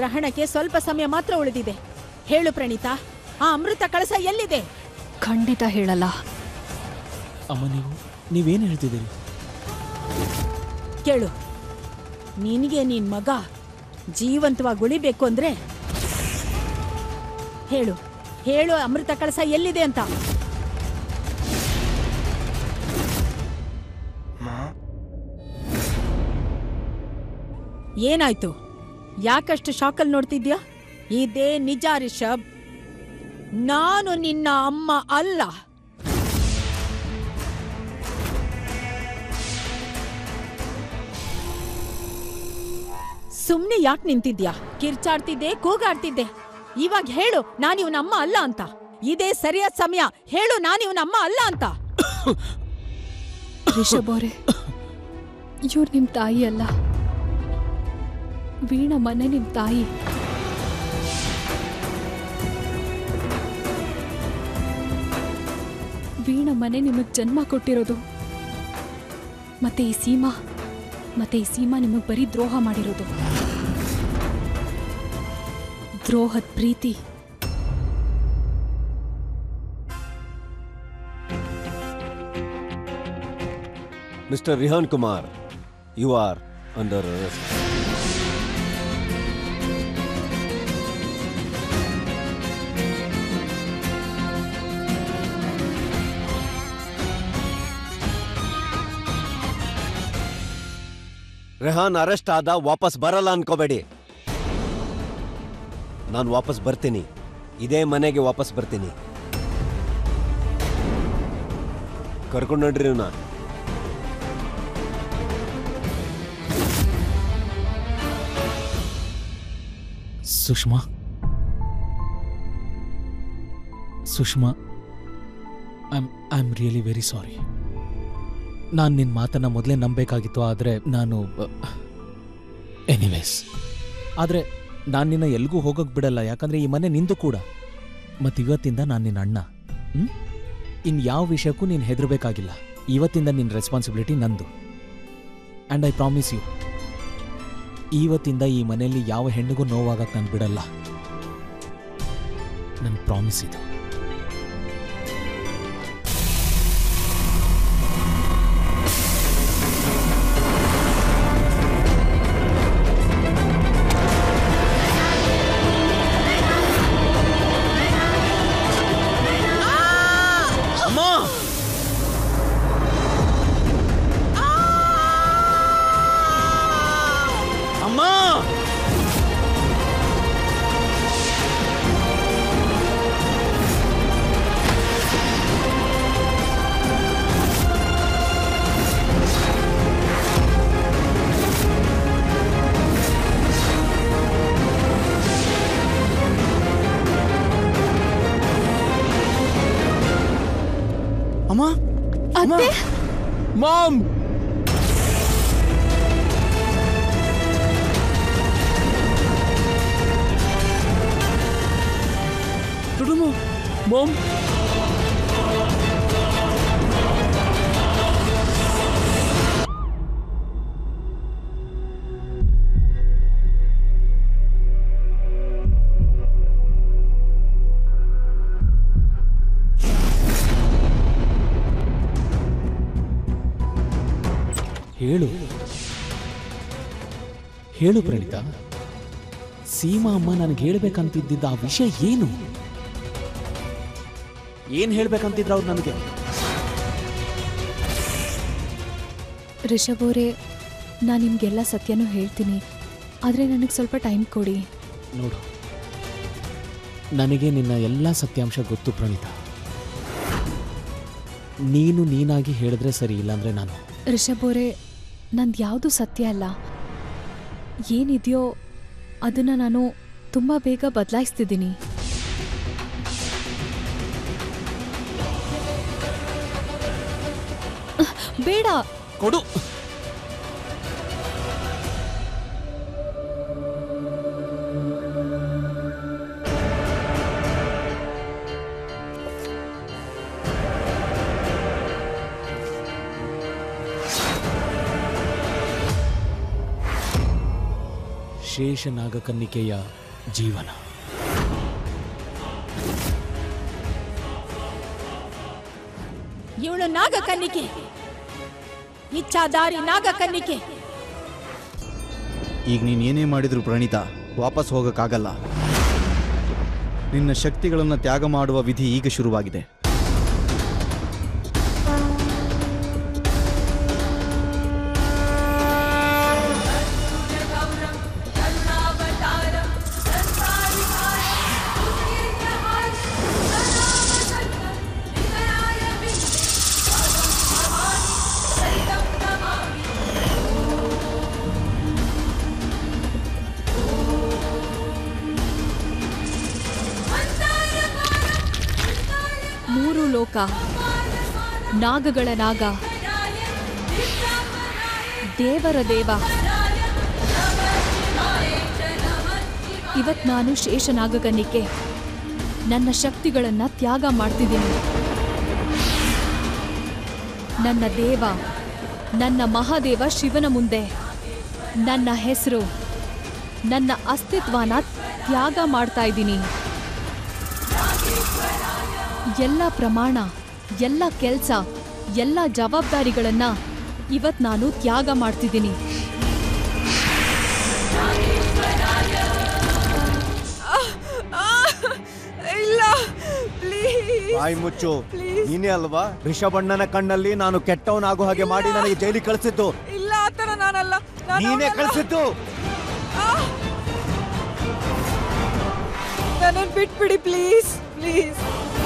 ಗ್ರಹಣಕ್ಕೆ ಸ್ವಲ್ಪ ಸಮಯ ಮಾತ್ರ ಉಳಿದಿದೆ ಹೇಳು ಪ್ರಣೀತಾ ಆ ಅಮೃತ ಕಳಸ ಎಲ್ಲಿದೆ ಖಂಡಿತ ಹೇಳಲ್ಲ ಅಮ್ಮ ನೀವು ನೀವೇನು ಹೇಳ್ತಿದ್ದೀರಿ ಕೇಳು ನಿನಗೆ ನಿನ್ ಮಗ ಜೀವಂತವಾಗಿ ಉಳಿಬೇಕು ಅಂದ್ರೆ ಹೇಳು ಹೇಳು ಅಮೃತ ಕಳಸ ಎಲ್ಲಿದೆ ಅಂತ ಏನಾಯ್ತು ಯಾಕಷ್ಟು ಶಾಕಲ್ ನೋಡ್ತಿದ್ಯಾ ಇದೇ ನಿಜ ರಿಷಬ್ ನಾನು ನಿನ್ನ ಅಮ್ಮ ಅಲ್ಲ ಸುಮ್ನೆ ಯಾಕೆ ನಿಂತಿದ್ಯಾ ಕಿರ್ಚಾಡ್ತಿದ್ದೆ ಕೂಗಾಡ್ತಿದ್ದೆ ಇವಾಗ ಹೇಳು ನಾನು ಇವನ ಅಮ್ಮ ಅಲ್ಲ ಅಂತ ಇದೇ ಸರಿಯಾದ ಸಮಯ ಹೇಳು ನಾನು ಇವನ ಅಮ್ಮ ಅಲ್ಲ ಅಂತ ರಿಷಬ್ ಅವರೇ ಇವ್ರು ನಿಮ್ಮ ತಾಯಿ ಅಲ್ಲ ವೀಣಾ ಮನೆ ನಿಮ್ಮ ತಾಯಿ ವೀಣಾ ಮನೆ ನಿಮಗೆ ಜನ್ಮ ಕೊಟ್ಟಿರೋದು ಮತ್ತೆ ಈ ಸೀಮಾ ಮತ್ತೆ ಈ ಸೀಮಾ ನಿಮಗೆ ಬರೀ ದ್ರೋಹ ಮಾಡಿರೋದು ದ್ರೋಹದ ಪ್ರೀತಿ Mr. Rihan Kumar, you are under arrest. Rehan arrest ಆದ ವಾಪಸ್ ಬರಲ್ಲ ಅನ್ಕೋಬೇಡಿ ನಾನು ವಾಪಸ್ ಬರ್ತೀನಿ ಇದೇ ಮನೆಗೆ ವಾಪಸ್ ಬರ್ತೀನಿ ಕರ್ಕೊಂಡು ನೋಡ್ರಿ ಇವ್ನ Sushma Sushma I'm I am really very sorry ನಾನು ನಿನ್ನ ಮಾತನ್ನು ಮೊದಲೇ ನಂಬಬೇಕಾಗಿತ್ತು ಆದರೆ ನಾನು ಎನಿವೇಸ್ ಆದರೆ ನಾನು ನಿನ್ನ ಎಲ್ಗೂ ಹೋಗೋಕೆ ಬಿಡಲ್ಲ ಯಾಕಂದರೆ ಈ ಮನೆ ನಿಂದು ಕೂಡ ಮತ್ತು ಇವತ್ತಿಂದ ನಾನು ನಿನ್ನ ಅಣ್ಣ ಹ್ಞೂ ಇನ್ನು ಯಾವ ವಿಷಯಕ್ಕೂ ನೀನು ಹೆದರಬೇಕಾಗಿಲ್ಲ ಇವತ್ತಿಂದ ನಿನ್ನ ರೆಸ್ಪಾನ್ಸಿಬಿಲಿಟಿ ನಂದು ಆ್ಯಂಡ್ ಐ ಪ್ರಾಮಿಸ್ ಯು ಇವತ್ತಿಂದ ಈ ಮನೆಯಲ್ಲಿ ಯಾವ ಹೆಣ್ಣಿಗೂ ನೋವಾಗಕ್ಕೆ ನಾನು ಬಿಡಲ್ಲ ನನ್ನ ಪ್ರಾಮಿಸ್ ಇದು ಅಮ್ಮ ಅಮ್ಮ ಅಮ್ಮ ಅತ್ತೆ ಮಾಮ್ ಮಾಮ್ ಹೇಳು ಹೇಳು ಪ್ರಣೀತಾ ಸೀಮಾ ಅಮ್ಮ ನನಗೆ ಹೇಳ್ಬೇಕಂತಿದ್ದಿದ್ದ ಆ ವಿಷಯ ಏನು ಏನ್ ಹೇಳ್ಬೇಕಂತಿದ್ರು ಅವ್ರು ನನಗೆ ರಿಷಬ್ ಅವರೇ ನಾನು ನಿಮಗೆಲ್ಲ ಸತ್ಯನೂ ಹೇಳ್ತೀನಿ ಆದರೆ ನನಗೆ ಸ್ವಲ್ಪ ಟೈಮ್ ಕೊಡಿ ನೋಡು ನನಗೆ ನಿನ್ನ ಎಲ್ಲ ಸತ್ಯಾಂಶ ಗೊತ್ತು ಪ್ರಣೀತಾ ನೀನು ನೀನಾಗಿ ಹೇಳಿದ್ರೆ ಸರಿ ಇಲ್ಲಾಂದ್ರೆ ನಾನು ರಿಷಬ್ ಅವರೇ ನಂದು ಯಾವುದು ಸತ್ಯ ಅಲ್ಲ ಏನಿದೆಯೋ ಅದನ್ನು ನಾನು ತುಂಬ ಬೇಗ ಬದಲಾಯಿಸ್ತಿದ್ದೀನಿ ಬೇಡ ಕೊಡು ಶೇಷನಾಗಕನ್ನಿಕೆಯ ಜೀವನ ಇವಳು ನಾಗಕನ್ನಿಕೆ ಇಚ್ಛಾದಾರಿ ನಾಗಕನ್ನಿಕೆ ಈಗ ನೀನು ಏನೇ ಮಾಡಿದ್ರು ಪ್ರಣೀತ ವಾಪಸ್ ಹೋಗೋಕ್ಕಾಗಲ್ಲ ನಿನ್ನ ಶಕ್ತಿಗಳನ್ನು ತ್ಯಾಗ ಮಾಡುವ ವಿಧಿ ಈಗ ಶುರುವಾಗಿದೆ ಮೂರು ಲೋಕ ನಾಗಗಳ ನಾಗ ದೇವರ ದೇವ ಇವತ್ ನಾನು ಶೇಷನಾಗಕನ್ನಿಕೆ ನನ್ನ ಶಕ್ತಿಗಳನ್ನ ತ್ಯಾಗ ಮಾಡ್ತಿದ್ದೀನಿ ನನ್ನ ದೇವ ನನ್ನ ಮಹಾದೇವ ಶಿವನ ಮುಂದೆ ನನ್ನ ಹೆಸರು ನನ್ನ ಅಸ್ತಿತ್ವನ ತ್ಯಾಗ ಮಾಡ್ತಾ ಇದ್ದೀನಿ ಎಲ್ಲ ಪ್ರಮಾಣ ಎಲ್ಲ ಕೆಲಸ ಎಲ್ಲ ಜವಾಬ್ದಾರಿಗಳನ್ನ ಇವತ್ ನಾನು ತ್ಯಾಗ ಮಾಡ್ತಿದ್ದೀನಿ ಇಲ್ಲ ಪ್ಲೀಸ್ ಬಾಯಿ ಮುಚ್ಚು ನೀನೇ ಅಲ್ವಾ ರಿಷಭಣ್ಣನ ಕಣ್ಣಲ್ಲಿ ನಾನು ಕೆಟ್ಟವನಾಗೋ ಹಾಗೆ ಮಾಡಿ ನನಗೆ ಜೈಲಿಗೆ ಕಳಿಸಿದ್ದು ಇಲ್ಲ ಆತರ ನಾನಲ್ಲ ನಾನು ನೀನೇ ಅವ್ನಲ್ಲ. ಕಳಿಸಿದ್ದು ನನ್ನನ್ನು ಬಿಟ್ಬಿಡಿ ಪ್ಲೀಸ್ ಪ್ಲೀಸ್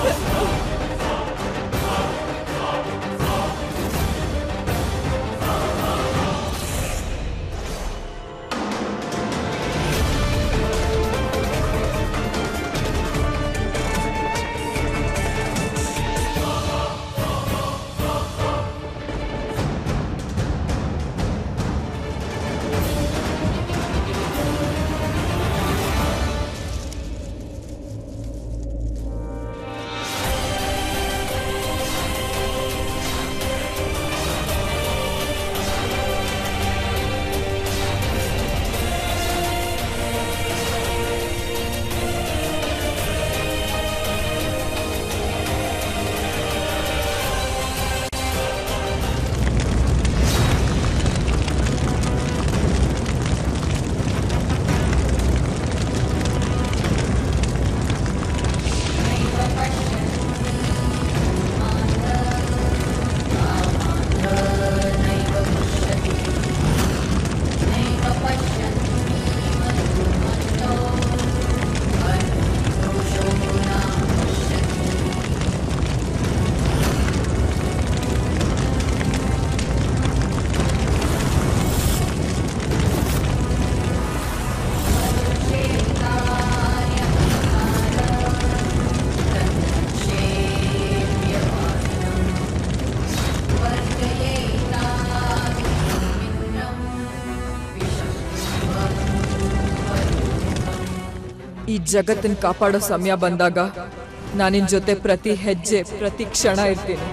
ಈ ಜಗತ್ತನ್ನ ಕಾಪಾಡೋ ಸಮಯ ಬಂದಾಗ ನಾನಿನ್ ಜೊತೆ ಪ್ರತಿ ಹೆಜ್ಜೆ ಪ್ರತಿ ಕ್ಷಣ ಇರ್ತೀನಿ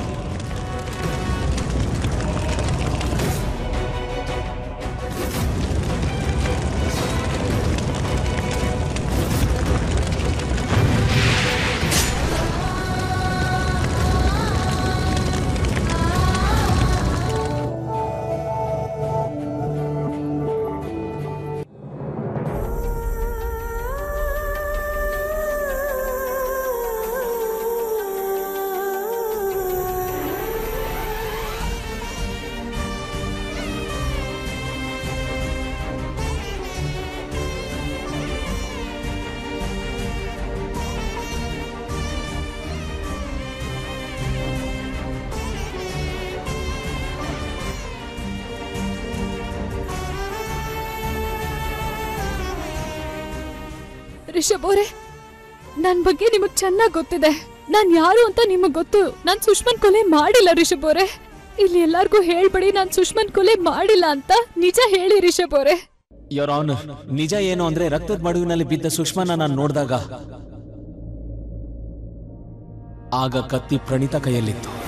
ರಿಷಬ್ ಅವರೇ ನನ್ ಬಗ್ಗೆ ನಿಮಗ್ ಚೆನ್ನಾಗ್ ಗೊತ್ತಿದೆ ನಾನ್ ಯಾರು ಅಂತ ನಿಮಗ್ ಗೊತ್ತು ನಾನ್ ಸುಷ್ಮನ್ ಕೊಲೆ ಮಾಡಿಲ್ಲ ರಿಷಬ್ ಅವರೇ ಇಲ್ಲಿ ಎಲ್ಲಾರ್ಗೂ ಹೇಳ್ಬೇಡಿ ನಾನ್ ಸುಷ್ಮನ್ ಕೊಲೆ ಮಾಡಿಲ್ಲ ಅಂತ ನಿಜ ಹೇಳಿ ರಿಷಬ್ ಅವರೇ ಯೋರ್ ಆನರ್ ನಿಜ ಏನು ಅಂದ್ರೆ ರಕ್ತದ ಮಡುವಿನಲ್ಲಿ ಬಿದ್ದ ಸುಷ್ಮಾನ ನಾನು ನೋಡಿದಾಗ ಆಗ ಕತ್ತಿ ಪ್ರಣೀತ ಕೈಯಲ್ಲಿತ್ತು